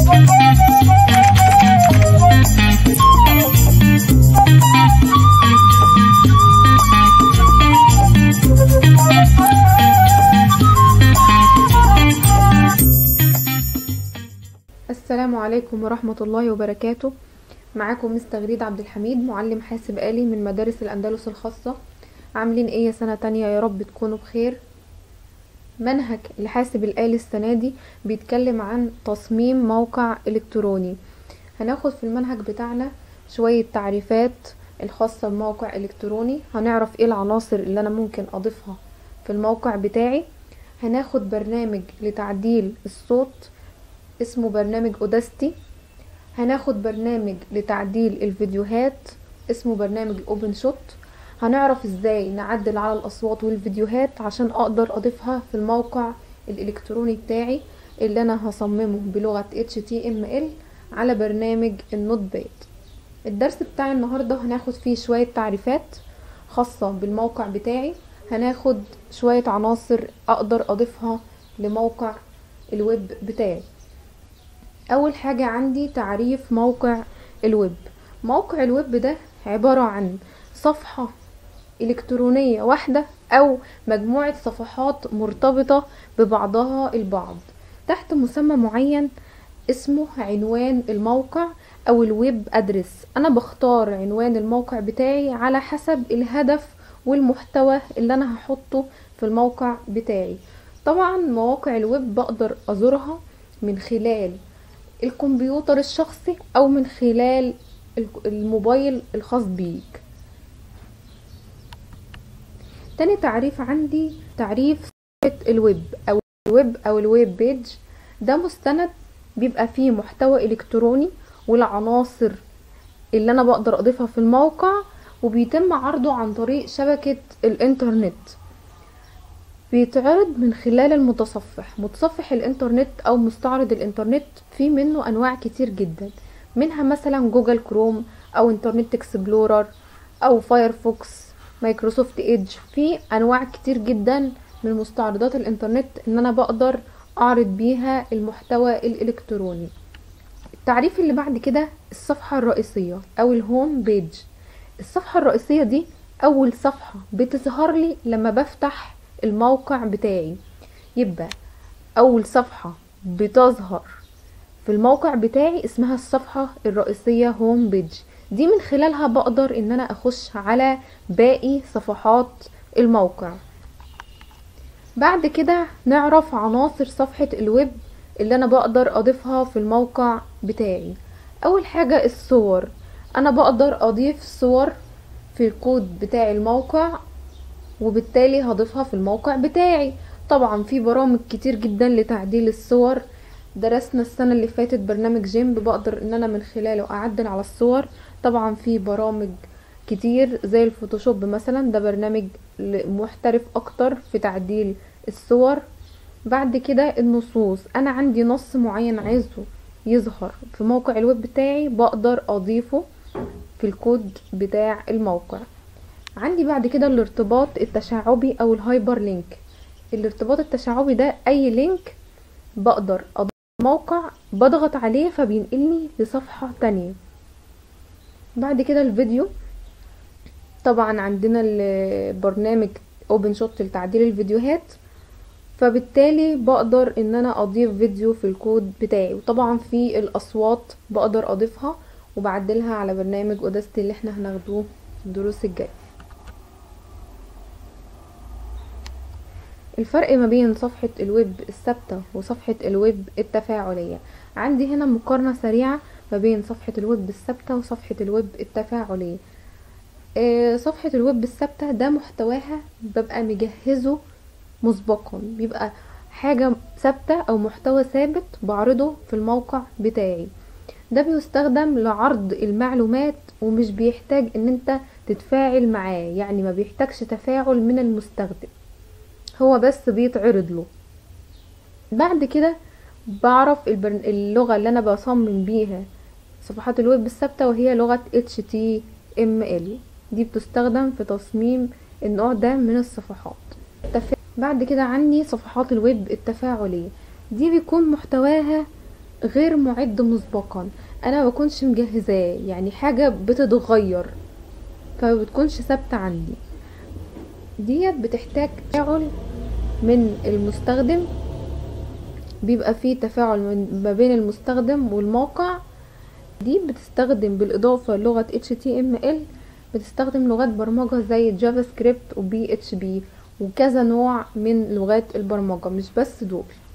السلام عليكم ورحمة الله وبركاته معاكم مستغريد عبد الحميد معلم حاسب آلي من مدارس الأندلس الخاصة عاملين ايه يا سنة تانية يا رب تكونوا بخير منهج الحاسب الآلي السنة دي بيتكلم عن تصميم موقع إلكتروني هناخد في المنهج بتاعنا شوية تعريفات الخاصة بموقع إلكتروني هنعرف ايه العناصر اللي أنا ممكن أضيفها في الموقع بتاعي هناخد برنامج لتعديل الصوت اسمه برنامج اوداستي هناخد برنامج لتعديل الفيديوهات اسمه برنامج اوبن شوت هنعرف ازاي نعدل على الاصوات والفيديوهات عشان اقدر اضيفها في الموقع الالكتروني بتاعي اللي انا هصممه بلغة HTML على برنامج النوت باد الدرس بتاعي النهاردة هناخد فيه شوية تعريفات خاصة بالموقع بتاعي هناخد شوية عناصر اقدر اضيفها لموقع الويب بتاعي اول حاجة عندي تعريف موقع الويب موقع الويب ده عبارة عن صفحة الكترونية واحدة او مجموعة صفحات مرتبطة ببعضها البعض تحت مسمى معين اسمه عنوان الموقع او الويب ادرس انا بختار عنوان الموقع بتاعي على حسب الهدف والمحتوى اللي انا هحطه في الموقع بتاعي طبعا مواقع الويب بقدر ازورها من خلال الكمبيوتر الشخصي او من خلال الموبايل الخاص بيك تاني تعريف عندي تعريف صفحة الويب او الويب او الويب بيج ده مستند بيبقى فيه محتوى الكتروني والعناصر اللي انا بقدر اضيفها في الموقع وبيتم عرضه عن طريق شبكة الانترنت بيتعرض من خلال المتصفح متصفح الانترنت او مستعرض الانترنت في منه انواع كتير جدا منها مثلا جوجل كروم او انترنت اكسبلورر او فايرفوكس مايكروسوفت ايدج في انواع كتير جدا من مستعرضات الانترنت ان انا بقدر اعرض بيها المحتوى الالكتروني التعريف اللي بعد كده الصفحة الرئيسية او الهوم بيج الصفحة الرئيسية دي اول صفحة بتظهر لي لما بفتح الموقع بتاعي يبقى اول صفحة بتظهر في الموقع بتاعي اسمها الصفحة الرئيسية هوم بيج دي من خلالها بقدر ان انا اخش على باقي صفحات الموقع بعد كده نعرف عناصر صفحة الويب اللي انا بقدر اضيفها في الموقع بتاعي اول حاجة الصور انا بقدر اضيف صور في الكود بتاع الموقع وبالتالي هضيفها في الموقع بتاعي طبعا في برامج كتير جدا لتعديل الصور درسنا السنة اللي فاتت برنامج جيمب بقدر ان انا من خلاله اعدل على الصور طبعا في برامج كتير زي الفوتوشوب مثلا ده برنامج محترف اكتر في تعديل الصور بعد كده النصوص انا عندي نص معين عايزه يظهر في موقع الويب بتاعي بقدر اضيفه في الكود بتاع الموقع عندي بعد كده الارتباط التشعبي او الهايبر لينك الارتباط التشعبي ده اي لينك بقدر اضيف موقع بضغط عليه فبينقلني لصفحة تانية بعد كده الفيديو طبعا عندنا البرنامج اوبن شوت لتعديل الفيديوهات فبالتالي بقدر ان انا اضيف فيديو في الكود بتاعي وطبعا في الاصوات بقدر اضيفها وبعدلها على برنامج اوداستي اللي احنا هناخدوه الدروس الجايه الفرق ما بين صفحة الويب الثابتة وصفحة الويب التفاعلية عندي هنا مقارنة سريعة ما بين صفحة الويب الثابتة وصفحة الويب التفاعلية آه صفحة الويب الثابتة ده محتواها ببقى مجهزه مسبقا بيبقى حاجة ثابتة او محتوى ثابت بعرضه في الموقع بتاعي ده بيستخدم لعرض المعلومات ومش بيحتاج ان انت تتفاعل معاه يعني ما بيحتاجش تفاعل من المستخدم هو بس بيتعرض له بعد كده بعرف البرن... اللغة اللي انا بصمم بيها صفحات الويب الثابتة وهي لغة HTML دي بتستخدم في تصميم النوع ده من الصفحات بعد كده عندي صفحات الويب التفاعلية دي بيكون محتواها غير معد مسبقا انا ما بكونش مجهزاه يعني حاجه بتتغير فمبتكونش ثابته عندي ديت بتحتاج تفاعل من المستخدم بيبقى فيه تفاعل من- ما بين المستخدم والموقع دي بتستخدم بالاضافه لغه HTML بتستخدم لغات برمجه زي جافا سكريبت وبي اتش بي وكذا نوع من لغات البرمجه مش بس دول